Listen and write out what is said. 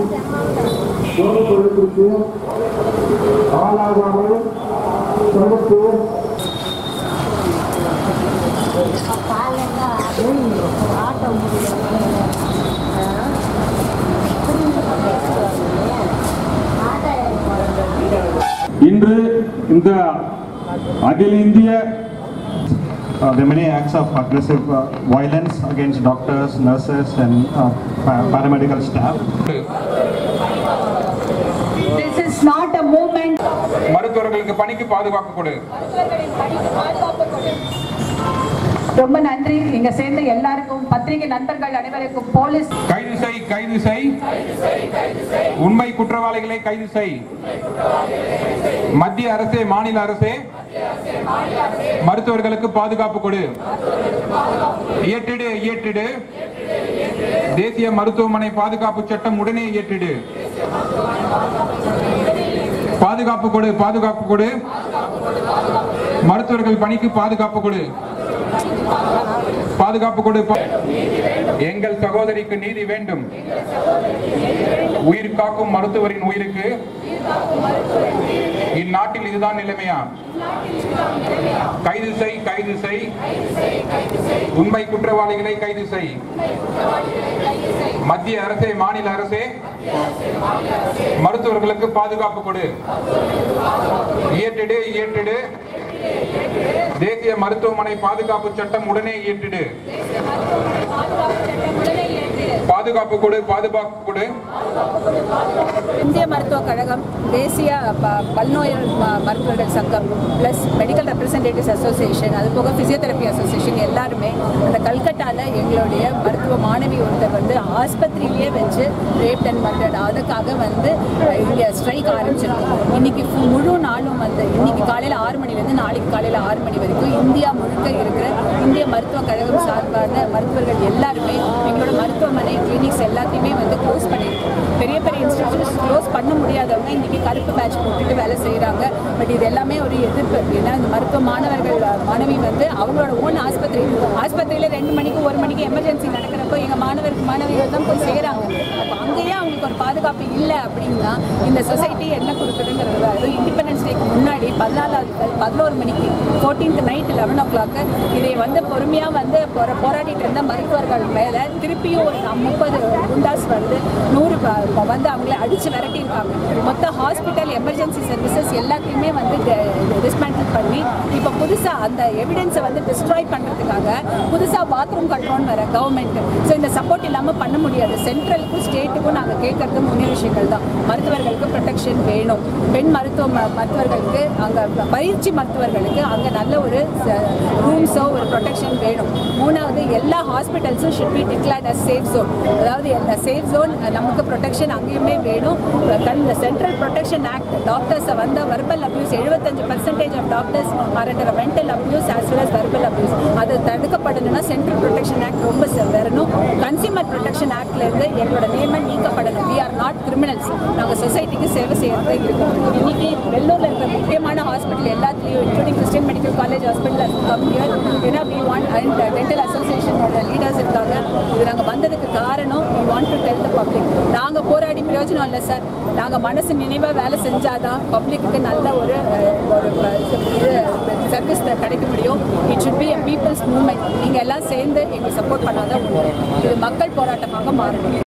பொறுப்புக்கு ஆளாகாமல் தொகுத்து இன்று இந்த அகில இந்திய Uh, there are many acts of aggressive uh, violence against doctors, nurses, and uh, pa- paramedical staff. This is not a movement. மருத்துவர்களுக்கு பணிக்கு பாதுகாப்பு கொடு ரொம்ப நன்றி இங்க சேர்ந்த எல்லாருக்கும் பத்திரிகை நண்பர்கள் அனைவருக்கும் போலீஸ் கைது செய் கைது செய் உண்மை குற்றவாளிகளை கைது செய் மத்திய அரசே மாநில அரசே மருத்துவர்களுக்கு பாதுகாப்பு கொடு இயற்றிடு இயற்றிடு தேசிய மருத்துவமனை பாதுகாப்பு சட்டம் உடனே இயற்றிடு பாதுகாப்பு கொடு பாதுகாப்பு கொடு மருத்துவர்கள் பணிக்கு பாதுகாப்பு கொடு பாதுகாப்பு கொடு பா- எங்கள் சகோதரிக்கு நீதி வேண்டும் உயிர் காக்கும் மருத்துவரின் உயிருக்கு இந்நாட்டில் இதுதான் நிலைமையா கைது செய் கைது செய் உண்மை குற்றவாளிகளை கைது செய் மத்திய அரசே மாநில அரசே மருத்துவர்களுக்கு பாதுகாப்பு கொடு இயற்றிடு இயற்றிடு தேசிய மருத்துவமனை பாதுகாப்பு சட்டம் உடனே இயற்றிடு பாதுகாப்பு கொடு பாதுகாப்பு கொடு இந்திய மருத்துவக் கழகம் தேசிய ப- பல்நோயர் ம- மருத்துவர்கள் சங்கம் ப்ளஸ் மெடிக்கல் ரெப்ரசன்டேட்டிவ்ஸ் அசோசியேஷன் அது போக ஃபிசியோதெரப்பி அசோசியேஷன் எல்லாருமே அந்த கல்கட்டாவில் எங்களுடைய மருத்துவ மாணவி ஒருத்தர் வந்து ஆஸ்பத்திரியிலேயே வச்சு ரேப் அண்ட் மர்டர்ட் அதுக்காக வந்து இங்கே ஸ்ட்ரைக் ஆரம்பிச்சிருக்கோம் இன்னைக்கு ஃபு- முழு நாளும் வந்து இன்னைக்கு காலையில் ஆறு மணிலேருந்து நாளைக்கு காலையில் ஆறு மணி வரைக்கும் இந்தியா முழுக்க இருக்கிற இந்திய மருத்துவக் கழகம் சார்பான மருத்துவர்கள் எல்லாருமே எங்களோட மருத்துவமனை கிளினிக்ஸ் எல்லாத்தையுமே வந்து க்ளோஸ் பண்ணியிருக்கோம் பெரிய பெரிய இன்ஸ்டிடியூட்ஸ் க்ளோஸ் பண்ண முடியாதவங்க இன்னைக்கு கருப்பு பேட்ச் போட்டுட்டு வேலை செய்கிறாங்க பட் இது எல்லாமே ஒரு எதிர்ப்பு ஏன்னா இந்த மருத்துவ மாணவர்கள் மாணவி வந்து அவங்களோட ஓன் ஆஸ்பத்திரி ஆஸ்பத்திரியில் ரெண்டு மணிக்கு ஒரு மணிக்கு எமர்ஜென்சி நடக்கிறப்போ எங்கள் மாணவருக்கு மாணவிகள் தான் போய் செய்கிறாங்க அப்போ அங்கேயே அவங்களுக்கு ஒரு பாதுகாப்பு இல்லை அப்படின்னா இந்த சொசைட்டி என்ன கொடுக்குதுங்கிறது அதுவும் இண்டிபெண்டன்ஸ் டேக்கு முன்னாடி பதினாலாவது பதினோரு மணிக்கு fourteenth night eleven o'clock இதை வந்து பொறுமையாக வந்து போரா- போராடிட்டு இருந்த மருத்துவர்கள் மேலே திருப்பியும் ஒரு முப்பது குண்டாஸ் வந்து நூறு ப- ப- வந்து அவங்கள அடித்து விரட்டியிருக்காங்க மொத்த ஹாஸ்பிட்டல் எமர்ஜென்சி சர்வீசஸ் எல்லாத்தையுமே வந்து டிஸ்மேண்டில் பண்ணி இப்போ புதுசாக அந்த எவிடன்ஸை வந்து டிஸ்ட்ராய் பண்ணுறதுக்காக புதுசாக பாத்ரூம் கட்டுறோன்னு வர கவர்மெண்ட் ஸோ இந்த சப்போர்ட் இல்லாமல் பண்ண முடியாது சென்ட்ரலுக்கும் ஸ்டேட்டுக்கும் நாங்கள் கேட்கறது மூணு விஷயங்கள் தான் மருத்துவர்களுக்கு ப்ரொடெக்ஷன் வேணும் பெண் மருத்துவ ம- மருத்துவர்களுக்கு அங்கே பயிற்சி மருத்துவர்களுக்கு அங்கே நல்ல ஒரு ரூம்ஸோ ஒரு ப்ரொடெக்ஷன் வேணும் மூணாவது எல்லா ஹாஸ்பிட்டல்ஸும் should be declared as safe zone அதாவது எல்லா சேஃப் ஜோன் நமக்கு ப்ரொடெக்ஷன் அங்கேயுமே வேணும் இந்த சென்ட்ரல் ப்ரொடெக்ஷன் ஆக்ட் டாக்டர்ஸை வந்து வர்பல் அப்யூஸ் எழுபத்தஞ்சு percentage of doctors are under mental abuse as well as verbal abuse அது தடுக்கப்படணும்னா சென்ட்ரல் ப்ரொடெக்ஷன் ஆக்ட் ரொம்ப செ- வரணும் கன்சியூமர் ப்ரொடெக்ஷன் ஆக்ட்லேருந்து எங்களோட நியமனம் நீக்கப்படணும் வி ஆர் நாட் கிரிமினல்ஸ் நாங்கள் சொசைட்டிக்கு சேவை செய்யறது இருக்கோம் இன்னைக்கு வெள்ளூரில் இருக்கிற முக்கியமான ஹாஸ்பிட்டல் எல்லாத்துலேயும் including Christian medical college hospital come here ஏன்னா வி வாண்ட் அண்ட் டென்டல் அசோசியேஷனோட லீடர்ஸ் இருக்காங்க இது நாங்கள் வந்ததுக்கு காரணம் we want to tell the public நாங்கள் போராடி பிரயோஜனம் இல்லை சார் நாங்கள் மனசு நினைவாக வேலை செஞ்சாதான் பப்ளிக்கு நல்ல ஒரு அஹ், ஒரு சர்வீஸ் கிடைக்க முடியும் it should be a people's movement நீங்கள் எல்லாம் சேர்ந்து எங்களுக்கு சப்போர்ட் பண்ணாதான் உண்டு. இது மக்கள் போராட்டமாக மாறணும்